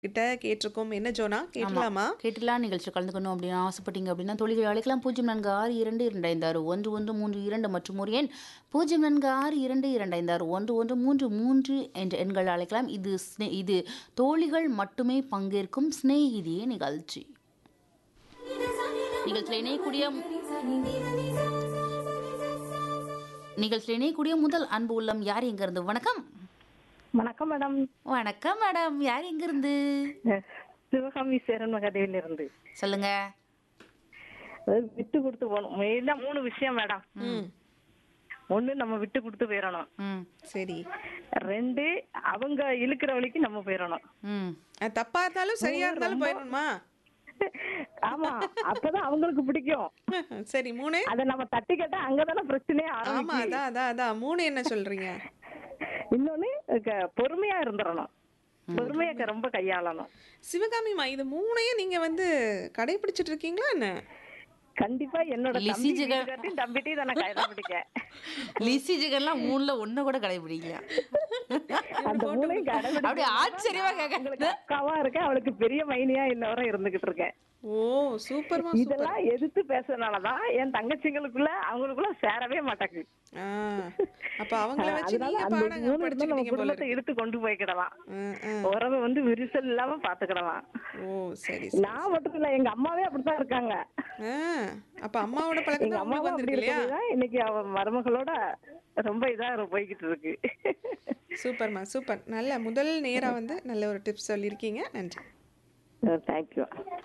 கிட்ட கேட்டிருக்கோம் என்ன ஜோனா கேட்கலாமா கேட்டுலாம் நிகழ்ச்சி கலந்துக்கணும் அப்படின்னு ஆசைப்பட்டீங்க அப்படின்னா தொழில்கள் அழைக்கலாம் பூஜ்ஜியம் நான்கு ஆறு இரண்டு இரண்டு ஐந்து ஆறு ஒன்று ஒன்று மூன்று இரண்டு மற்றும் ஒரு எண் பூஜ்ஜியம் நான்கு ஆறு இரண்டு இரண்டு ஐந்து ஆறு ஒன்று ஒன்று மூன்று மூன்று என்ற எண்கள் அழைக்கலாம் இது ஸ்னே- இது தோழிகள் மட்டுமே பங்கேற்கும் சிநேகிதியே நிகழ்ச்சி நிகழ்ச்சியில் இணையக்கூடிய நிகழ்ச்சியில் இணையக்கூடிய முதல் அன்பு உள்ளம் யார் எங்கிருந்து வணக்கம் வணக்கம் மேடம் வணக்கம் மேடம் யார் எங்கிருந்து சிவகாமி சேரன் மகாதேவில இருந்து சொல்லுங்க அதாவது விட்டு கொடுத்து போகணும் மெயினா மூணு விஷயம் மேடம் ம் ஒண்ணு நம்ம விட்டு கொடுத்து போயிடணும் ம் சரி ரெண்டு அவங்க இழுக்கிற வழிக்கு நம்ம போயிடணும் ம் அது தப்பா இருந்தாலும் சரியா இருந்தாலும் போயிடணுமா ஆமா அப்பதான் அவங்களுக்கு பிடிக்கும் சரி மூணு அத நம்ம தட்டி கேட்டா அங்கதானே பிரச்சனையே ஆமா ஆரம்பிக்கும் அதான் அதான் அதான் மூணு என்ன சொல்றீங்க இன்னொன்னு க- பொறுமையா இருந்துடணும் பொறுமையா க- ரொம்ப கையாளணும் சிவகாமிமா இது மூணையும் நீங்க வந்து கடைபிடிச்சிட்டு இருக்கீங்களா என்ன கண்டிப்பா என்னோட லிசி தம்பி ஜெகன். வீட்டுக்கார்ட்டையும் தம்பிட்டையும் தான் நான் கடைபிடிக்க லிசி ஜெகன்லாம் மூணுல ஒண்ணு கூட கடைபிடிக்கல அந்த மூணையும் கடைபிடிக்க அப்படியே ஆச்சரியமா கேட்க உங்களுக்கு அக்காவா இருக்கேன் அவளுக்கு பெரிய மைனியா இன்ன வரை இருந்துகிட்டு இருக்கேன் ஓ சூப்பர்மா சூப்பர் இதெல்லாம் எதிர்த்து பேசுறதுனாலதான் என் தங்கச்சிங்களுக்குள்ள அவங்களுக்குள்ள சேரவே மாட்டாங்க ஆ, அப்ப அவங்கள வச்சு அதனால நீங்க அந்த பாடங்க மூணு இருந்தா நம்ம படிச்சுக்கிட்டீங்க போல குடும்பத்தை இருக்கு. இழுத்து கொண்டு போய்க்கிடலாம் ம், ம். உறவை வந்து விரிசல் இல்லாம பாத்துக்கிடலாம் ஓ சரி சரி நான் மட்டும் இல்ல எங்க அம்மாவே அப்படித்தான் இருக்காங்க ஆ, அப்ப அம்மாவோட பழக்கம் எங்க தான் அம்மாவும் உங்களுக்கு அப்படி வந்திருக்கு இல்லையா இருக்கிறதுதான் இன்னைக்கு அவ மருமகளோட ரொம்ப இதா போய்கிட்டு இருக்கு சூப்பர்மா சூப்பர் நல்ல முதல் நேரா வந்து நல்ல ஒரு டிப்ஸ் சொல்லியிருக்கீங்க நன்றி தேங்க்யூ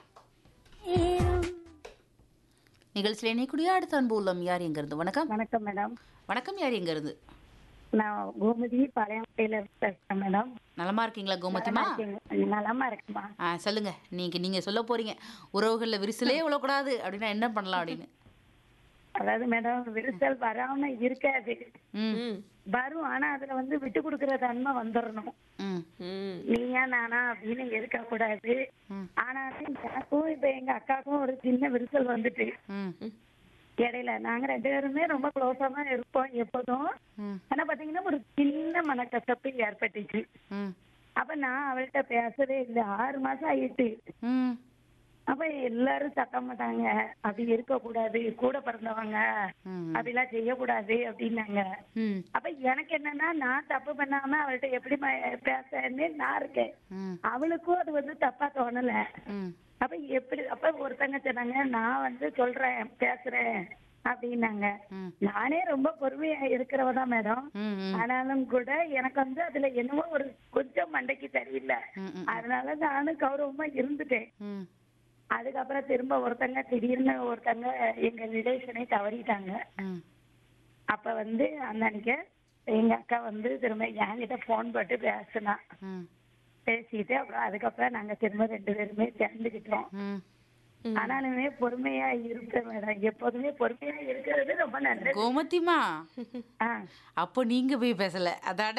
நிகழ்ச்சியில் இணையக்கூடிய அடுத்த அன்பு உள்ளம் யார் எங்கிருந்து வணக்கம் வணக்கம் மேடம் வணக்கம் யார் எங்கிருந்து நான் கோமதி பாளையங்கோட்டையில பேசுறேன் மேடம் நலமா இருக்கீங்களா கோமதிமா இருக்கீங்க? நலமா இருக்குமா ஆ சொல்லுங்க நீங்க நீங்க சொல்ல போறீங்க உறவுகள்ல விரிசலே விழக்கூடாது அப்படின்னா என்ன பண்ணலாம் அப்படின்னு அதாவது மேடம் விரிசல் வராம இருக்காது ம் ம் வரும் ஆனா அதுல வந்து விட்டு கொடுக்கற தன்மை வந்துடணும் ம் ம் நீயா நானா அப்படின்னு இருக்க கூடாது ம். ஆனா எனக்கும் இப்ப எங்க அக்காவுக்கும் ஒரு சின்ன விரிசல் வந்துட்டு ம் இடையில நாங்க ரெண்டு பேருமே ரொம்ப க்ளோஸா தான் இருப்போம் எப்போதும் ம் ஆனா பாத்தீங்கன்னா ஒரு சின்ன மனக்கசப்பு ஏற்பட்டுச்சு ம் அப்ப நான் அவள்கிட்ட பேசவே இல்லை ஆறு மாசம் ஆயிட்டு ம் அப்ப எல்லாரும் சத்த மாட்டாங்க அப்படி இருக்க கூடாது கூட பிறந்தவங்க ம். அப்படிலாம் செய்யக்கூடாது அப்படின்னாங்க ம் அப்ப எனக்கு என்னன்னா நான் தப்பு பண்ணாம அவள்கிட்ட எப்படி ம- பேசன்னு நான் இருக்கேன் ம் அவளுக்கும் அது வந்து தப்பா தோணல ம் அப்ப எப்படி அப்ப ஒருத்தங்க சொன்னாங்க நான் வந்து சொல்றேன் பேசுறேன் அப்படின்னாங்க ம். நானே ரொம்ப பொறுமையா இருக்கிறவ தான் மேடம் ம் ம் ஆனாலும் கூட எனக்கு வந்து அதுல என்னமோ ஒரு கொஞ்சம் மண்டைக்கு சரியில்லை ம், ம். அதனால நானும் கௌரவமா இருந்துட்டேன் ம் அதுக்கப்புறம் திரும்ப ஒருத்தங்க திடீர்னு ஒருத்தங்க எங்க ரிலேஷனே தவறிட்டாங்க ம் அப்ப வந்து அந்த அன்னைக்கு எங்க அக்கா வந்து திரும்ப என்கிட்ட போன் போட்டு பேசினா ம் பேசிட்டு அப்புறம் அதுக்கப்புறம் நாங்க திரும்ப ரெண்டு பேருமே சேர்ந்துக்கிட்டோம் ம் ஆனாலுமே பொறுமையா இருப்பேன் மேடம் எப்போதுமே பொறுமையா இருக்கிறது ரொம்ப நல்லது கோமதிமா ஆ, அப்போ நீங்க போய் பேசல அதாட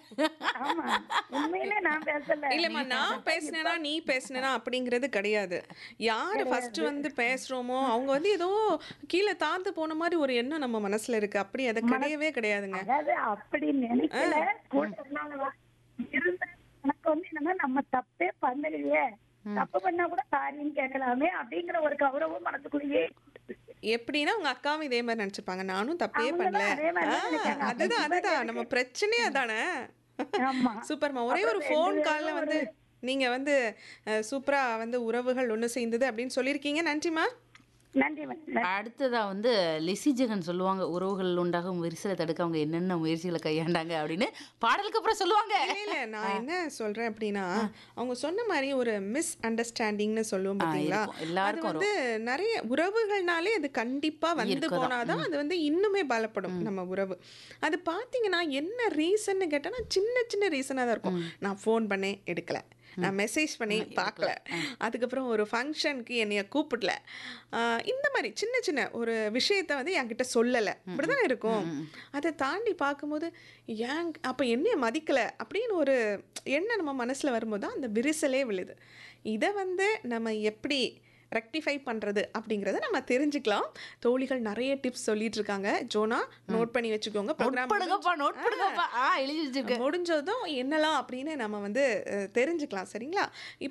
ஆமா உண்மையிலே நான் பேசல இல்லம்மா நான் பேசினேனா நீ பேசினேனா அப்படிங்கிறது கிடையாது யாரு ஃபர்ஸ்ட் வந்து பேசுறோமோ அவங்க வந்து ஏதோ கீழே தாழ்ந்து போன மாதிரி ஒரு எண்ணம் நம்ம மனசுல இருக்கு அப்படி அது கிடையவே கிடையாதுங்க அதாவது அப்படி நினைக்கல கூட இருந்தாங்கதான். இருந்தா எனக்கு வந்து என்னன்னா நம்ம தப்பே பண்ணலையே தப்பு பண்ணா கூட காரியம் கேட்கலாமே அப்படிங்கிற ஒரு கௌரவம் மனசுக்குள்ளேயே எப்படின்னா உங்க அக்காவும் இதே மாதிரி நினைச்சுப்பாங்க நானும் தப்பே அவங்களும் பண்ணல அதே மாதிரி தான் ஆ, நினைக்காங்க. அதுதான் அதுதான் நம்ம பிரச்சனையே அதானே ஆமா சூப்பர்மா ஒரே ஒரு அப்புறம் ஃபோன் ரெண்டு கால்ல பேரும் வந்து நீங்க வந்து அஹ், சூப்பரா வந்து உறவுகள் ஒண்ணு சேர்ந்தது அப்படின்னு சொல்லியிருக்கீங்க நன்றிமா நன்றி மேடம் அடுத்ததா வந்து லிசி ஜெகன் சொல்லுவாங்க உறவுகள் உண்டாகும் விரிசலை தடுக்க அவங்க என்னென்ன முயற்சிகளை கையாண்டாங்க அப்படின்னு பாடலுக்கு அப்புறம் சொல்லுவாங்க இல்ல இல்ல நான் என்ன சொல்றேன் அப்படின்னா அவங்க சொன்ன மாதிரி ஒரு மிஸ் அண்டர்ஸ்டாண்டிங்னு சொல்லுவோம் பாத்தீங்களா இருக்கும். அது எல்லாருக்கும் வந்து நிறைய உறவுகள்னாலே அது கண்டிப்பா வந்து இருக்கதான். போனாதான் அது வந்து இன்னுமே பலப்படும் நம்ம உறவு அது பாத்தீங்கன்னா என்ன ரீசன்னு கேட்டா சின்ன சின்ன ரீசனா தான் இருக்கும் நான் ஃபோன் பண்ணேன் எடுக்கல நான் மெசேஜ் பண்ணி பார்க்கல அதுக்கப்புறம் ஒரு ஃபங்க்ஷனுக்கு என்னைய கூப்பிடல ஆஹ் இந்த மாதிரி சின்ன சின்ன ஒரு விஷயத்த வந்து என்கிட்ட சொல்லலை இப்படிதான் இருக்கும் அதை தாண்டி பார்க்கும்போது ஏன் அப்போ என்னைய மதிக்கல அப்படின்னு ஒரு எண்ணம் நம்ம மனசுல வரும்போது தான் அந்த விரிசலே விழுது இதை வந்து நம்ம எப்படி ரெக்டிஃபை பண்ணுறது அப்படிங்கிறத நம்ம தெரிஞ்சுக்கலாம் தோழிகள் நிறைய டிப்ஸ் சொல்லிட்டு இருக்காங்க ஜோனா நோட் பண்ணி வச்சுக்கோங்க நோட் ப்ரோக்ராம் பண்ணுங்கப்பா நோட் பண்ணுங்கப்பா ஆ எழுதி வச்சிருக்கேன் முடிஞ்சதும் என்னலாம் அப்படின்னு நம்ம வந்து அஹ், தெரிஞ்சுக்கலாம் சரிங்களா இப்போ